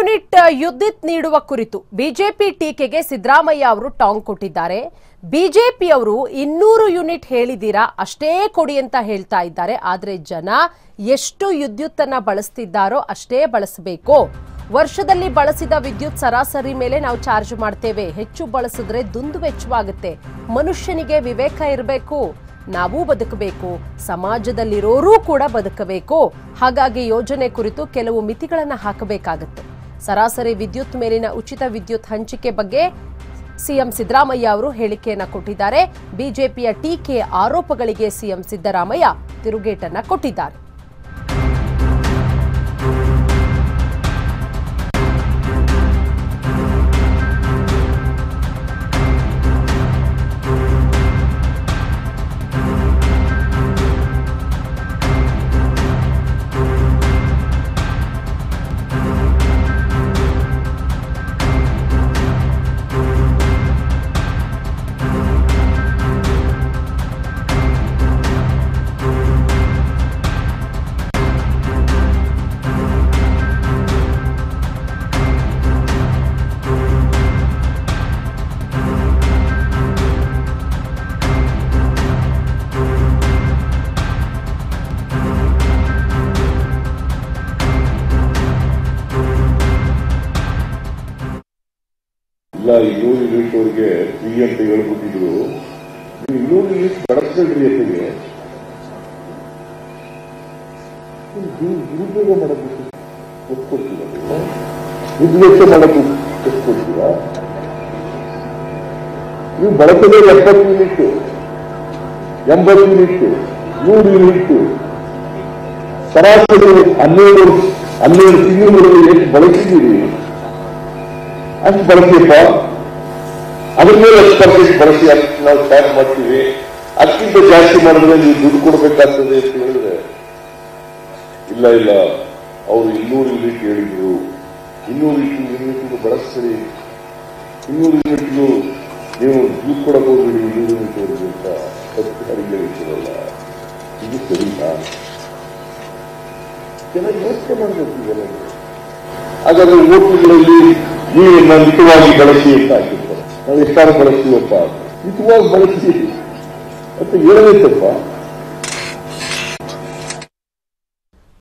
Unit ಯುದ್ಧಿತ್ ನೀಡುವ ಕುರಿತು BJP ಟೀಕೆಗೆ ಸಿದ್ದರಾಮಯ್ಯ ಅವರು ಟಾಂಗ್ ಕೊಟ್ಟಿದ್ದಾರೆ ಬಿಜೆಪಿಯವರು ಇನ್ನೂರು ಯೂನಿಟ್ ಹೇಳಿದ್ದೀರಾ ಅಷ್ಟೇ ಕೊಡಿ ಅಂತ ಹೇಳ್ತಾ ಇದ್ದಾರೆ ಆದ್ರೆ ಜನ ಎಷ್ಟು ವಿದ್ಯುತ್ ಅನ್ನ ಬಳಸ್ತಿದ್ದಾರೋ ಅಷ್ಟೇ ಬಳಸಬೇಕು ವರ್ಷದಲ್ಲಿ ಬಳಸಿದ ವಿದ್ಯುತ್ ಸರಾಸರಿ ಮೇಲೆ ನಾವು ಚಾರ್ಜ್ ಮಾಡ್ತೇವೆ ಹೆಚ್ಚು ಬಳಸಿದ್ರೆ ದುಂದು ವೆಚ್ಚವಾಗುತ್ತೆ ಮನುಷ್ಯನಿಗೆ ವಿವೇಕ ಇರಬೇಕು ನಾವೂ ಬದುಕಬೇಕು ಸಮಾಜದಲ್ಲಿರೋರೂ ಕೂಡ ಬದುಕಬೇಕು ಹಾಗಾಗಿ ಯೋಜನೆ ಕುರಿತು ಕೆಲವು ಮಿತಿಗಳನ್ನು ಹಾಕಬೇಕಾಗತ್ತೆ ಸರಾಸರಿ ವಿದ್ಯುತ್ ಮೇಲಿನ ಉಚಿತ ವಿದ್ಯುತ್ ಹಂಚಿಕೆ ಬಗ್ಗೆ ಸಿಎಂ ಸಿದ್ದರಾಮಯ್ಯ ಅವರು ಹೇಳಿಕೆಯನ್ನ ಕೊಟ್ಟಿದ್ದಾರೆ ಬಿಜೆಪಿಯ ಟೀಕೆ ಆರೋಪಗಳಿಗೆ ಸಿಎಂ ಸಿದ್ದರಾಮಯ್ಯ ತಿರುಗೇಟನ್ನ ಕೊಟ್ಟಿದ್ದಾರೆ ಇಲ್ಲ ಇನ್ನೂರು ಯೂನಿಟ್ ಅವ್ರಿಗೆ ಫ್ರೀ ಅಂತ ಹೇಳ್ಬಿಟ್ಟಿದ್ರು ನೀವು ಇನ್ನೂರು ಯೂನಿಟ್ ಬಳಸ್ಕೊಳ್ರಿ ಅತ್ತಿಗೆ ದುರುಪಯೋಗ ಮಾಡೋದಕ್ಕೆ ಒಪ್ಕೊಳ್ತೀರಾ ನೀವು? ದುಡ್ಡು ವೆಚ್ಚ ಮಾಡೋದು ಒಪ್ಕೊಳ್ತೀರಾ ನೀವು ಬಳಸೋದೇ ಎಪ್ಪತ್ತು ಯೂನಿಟ್ ಎಂಬತ್ತು ಯೂನಿಟ್ ನೂರು ಯೂನಿಟ್ ಸರಾಸರಿ ಹನ್ನೆರಡು ಹನ್ನೆರಡು ತಿಂಗಳಲ್ಲಿ ಎಷ್ಟು ಬಳಸಿದ್ದೀರಿ ಅಷ್ಟು ಬಳಸಿಪ್ಪ ಅದ್ರ ಮೇಲೆ ಎಷ್ಟು ಪರ್ಸೆಂಟ್ ಬಳಸಿ ಅಷ್ಟು ನಾವು ಸ್ಟಾರ್ಟ್ ಮಾಡ್ತೀವಿ ಅದಕ್ಕಿಂತ ಜಾಸ್ತಿ ಮಾಡಿದ್ರೆ ನೀವು ದುಡ್ಡು ಕೊಡಬೇಕಾಗ್ತದೆ ಅಂತ ಹೇಳಿದ್ರೆ ಇಲ್ಲ ಇಲ್ಲ ಅವರು ಇನ್ನೂರು ಯೂನಿಟ್ ಹೇಳಿದ್ರು ಇನ್ನೂರು ಯೂನಿಟ್ ಬಳಸ್ತೀರಿ ಇನ್ನೂರು ಯೂನಿಟ್ಗೂ ನೀವು ದುಡ್ಡು ಕೊಡಕ್ ಹೋಗ್ಬಿಡಿ ಇನ್ನೂರು ಯೂನಿಟ್ ಅವ್ರಿಗೆ ಅಂತ ಸರ್ಕಾರಿಗೆ ಹೇಳ್ತಿರಲ್ಲ ಇದು ಸರಿನಾ ಜನ ಯೋಚನೆ ಮಾಡಬೇಕು ಇವೆಲ್ಲ ಹಾಗಾದ್ರೆ ಓಟುಗಳಲ್ಲಿ ನೀರನ್ನ ಮಿತವಾಗಿ ಬಳಸಿ ಅಂತ ಹಾಕಿರ್ತಾರೆ ನಾವು ಎಷ್ಟಾರು ಬಳಸ್ತೀವಪ್ಪ ಮಿತವಾಗಿ ಬಳಸಿ ಅಂತ ಹೇಳಬೇಕಪ್ಪ